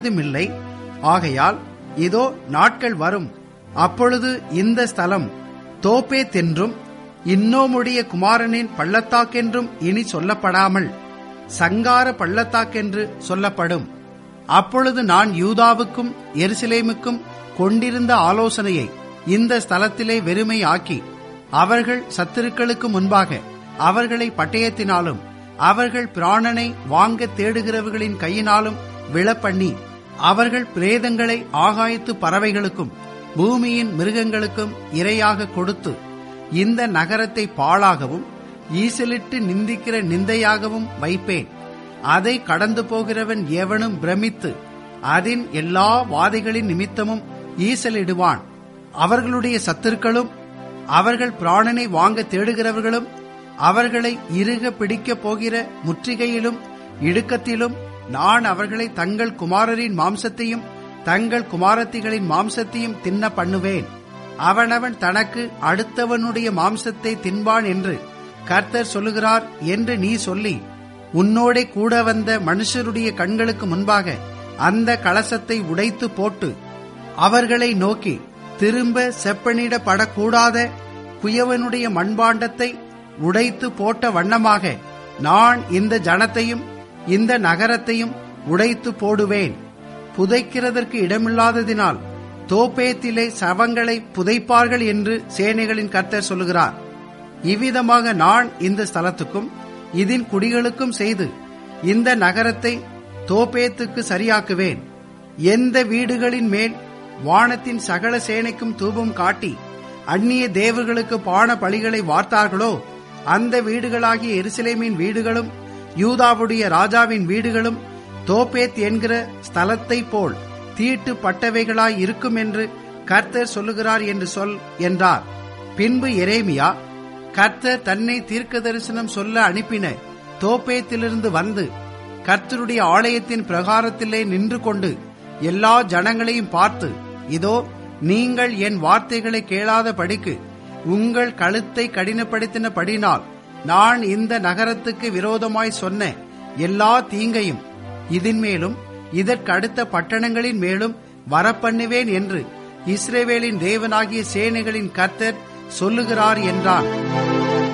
இல்லை ஆகையால் இதோ நாட்கள் வரும் அப்பொழுது இந்த ஸ்தலம் தோப்பேத் என்றும் இன்னோமுடைய குமாரனின் பள்ளத்தாக்கென்றும் இனி சொல்லப்படாமல் சங்கார பள்ளத்தாக்கென்று சொல்லப்படும் அப்பொழுது நான் யூதாவுக்கும் எருசலேமுக்கும் கொண்டிருந்த ஆலோசனையை இந்த ஸ்தலத்திலே வெறுமை ஆக்கி அவர்கள் சத்துருக்களுக்கு முன்பாக அவர்களை பட்டயத்தினாலும் அவர்கள் பிராணனை வாங்க தேடுகிறவர்களின் கையினாலும் விழப்பண்ணி அவர்கள் பிரேதங்களை ஆகாயத்து பறவைகளுக்கும் பூமியின் மிருகங்களுக்கும் இரையாக கொடுத்து இந்த நகரத்தை பாழாகவும் ஈசலிட்டு நிந்திக்கிற நிந்தையாகவும் வைப்பேன் அதை கடந்து போகிறவன் எவனும் பிரமித்து அதன் எல்லா வாதைகளின் நிமித்தமும் ஈசலிடுவான் அவர்களுடைய சத்துருக்களும் அவர்கள் பிராணனை வாங்க தேடுகிறவர்களும் அவர்களை இறுக பிடிக்கப் போகிற முற்றுகையிலும் இடுக்கத்திலும் நான் அவர்களை தங்கள் குமாரரின் மாம்சத்தையும் தங்கள் குமாரத்திகளின் மாம்சத்தையும் தின்ன பண்ணுவேன் அவனவன் தனக்கு அடுத்தவனுடைய மாம்சத்தை தின்பான் என்று கர்த்தர் சொல்லுகிறார் என்று நீ சொல்லி உன்னோடே கூட வந்த மனுஷருடைய கண்களுக்கு முன்பாக அந்த கலசத்தை உடைத்து போட்டு அவர்களை நோக்கி திரும்ப செப்பனிடப்படக்கூடாத குயவனுடைய மண்பாண்டத்தை உடைத்து போட்ட வண்ணமாக நான் இந்த ஜனத்தையும் இந்த நகரத்தையும் உடைத்து போடுவேன் புதைக்கிறதற்கு இடமில்லாததினால் தோப்பேத்திலே சவங்களை புதைப்பார்கள் என்று சேனைகளின் கர்த்தர் சொல்லுகிறார் இவ்விதமாக நான் இந்த ஸ்தலத்துக்கும் இதன் குடிகளுக்கும் செய்து இந்த நகரத்தை தோப்பேத்துக்கு சரியாக்குவேன் எந்த வீடுகளின் மேல் வானத்தின் சகல சேனைக்கும் தூபம் காட்டி அந்நிய தேவர்களுக்கு பான பலிகளை வார்த்தார்களோ அந்த வீடுகளாகிய எருசலேமின் வீடுகளும் யூதாவுடைய ராஜாவின் வீடுகளும் தோப்பேத் என்கிற ஸ்தலத்தை போல் தீட்டு பட்டவைகளாய் இருக்கும் என்று கர்த்தர் சொல்லுகிறார் என்று சொல் என்றார் பின்பு எரேமியா கர்த்தர் தன்னை தீர்க்க தரிசனம் சொல்ல அனுப்பின தோப்பேத்திலிருந்து வந்து கர்த்தருடைய ஆலயத்தின் பிரகாரத்திலே நின்று கொண்டு எல்லா ஜனங்களையும் பார்த்து இதோ நீங்கள் என் வார்த்தைகளை கேளாத படிக்கு உங்கள் கழுத்தை கடினப்படுத்தினபடினால் நான் இந்த நகரத்துக்கு விரோதமாய் சொன்ன எல்லா தீங்கையும் இதன் மேலும் இதற்கு அடுத்த பட்டணங்களின் மேலும் வரப்பண்ணுவேன் என்று இஸ்ரேவேலின் தேவனாகிய சேனைகளின் கர்த்தர் சொல்லுகிறார் என்றான்